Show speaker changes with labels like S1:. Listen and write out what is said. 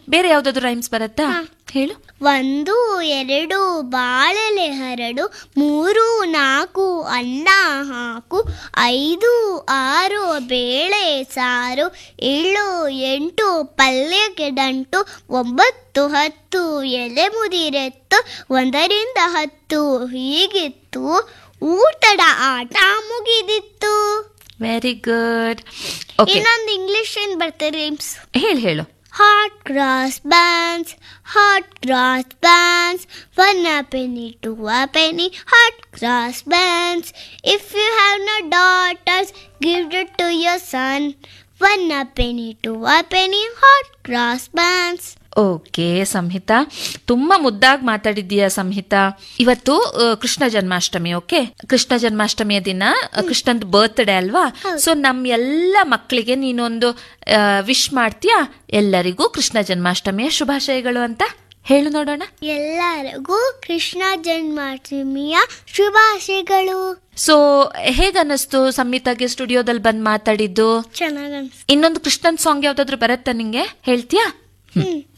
S1: ಬೇರೆ ಯಾವ್ದಾದ್ರು ರೈಮ್ಸ್ ಬರುತ್ತಾ ಹೇಳು
S2: ಒಂದು ಎರಡು ಬಾಳೆಲೆ ಹರಡು ಮೂರು ನಾಲ್ಕು ಅನ್ನ ಹಾಕು ಐದು ಆರು ಬೇಳೆ ಸಾರು ಏಳು ಎಂಟು ಪಲ್ಯಕ್ಕೆ ದಂಟು ಒಂಬತ್ತು ಹತ್ತು ಎಲೆ ಮುದಿರೆತ್ತು ಒಂದರಿಂದ ಹತ್ತು ಹೀಗಿತ್ತು ಊಟದ ಆಟ ಮುಗಿದಿತ್ತು
S1: ವೆರಿ ಗುಡ್ ಓಕೆ
S2: ಇನ್ನೊಂದು ಇಂಗ್ಲಿಷ್ ಏನ್ ಬರ್ತದೆ ರಿಮ್ಸ್
S1: ಹೇಳು ಹೇಳು
S2: Hot grass bands, hot grass bands, one a penny, two a penny, hot grass bands. If you have no daughters, give it to your son. One a penny, two a penny, hot grass bands.
S1: Okay Samhita ತುಂಬಾ ಮುದ್ದಾಗಿ ಮಾತಾಡಿದ್ದೀಯ ಸಂಹಿತಾ ಇವತ್ತು ಆ, Krishna Janmashtami okay Krishna ಜನ್ಮಾಷ್ಟಮಿಯ ದಿನ ಆ, ಕೃಷ್ಣಂದ್ birthday ಅಲ್ವಾ so ನಮ್ ಎಲ್ಲ ಮಕ್ಕಳಿಗೆ ನೀನೊಂದು ವಿಶ್ ಮಾಡ್ತೀಯಾ ಎಲ್ಲರಿಗೂ ಕೃಷ್ಣ ಜನ್ಮಾಷ್ಟಮಿಯ ಶುಭಾಶಯಗಳು ಅಂತ ಹೇಳು ನೋಡೋಣ
S2: ಎಲ್ಲರಿಗೂ ಕೃಷ್ಣ ಜನ್ಮಾಷ್ಟಮಿಯ ಶುಭಾಶಯಗಳು
S1: ಸೊ ಹೇಗನ್ನಿಸ್ತು ಸಂಹಿತಾಗೆ ಸ್ಟುಡಿಯೋದಲ್ಲಿ ಬಂದ್ ಮಾತಾಡಿದ್ದು
S2: ಚೆನ್ನಾಗಿ
S1: ಇನ್ನೊಂದು ಕೃಷ್ಣನ್ ಸಾಂಗ್ ಯಾವ್ದಾದ್ರು ಬರತ್ತಾ ನಿಂಗೆ ಹೇಳ್ತೀಯಾ
S2: ಹ್ಮ್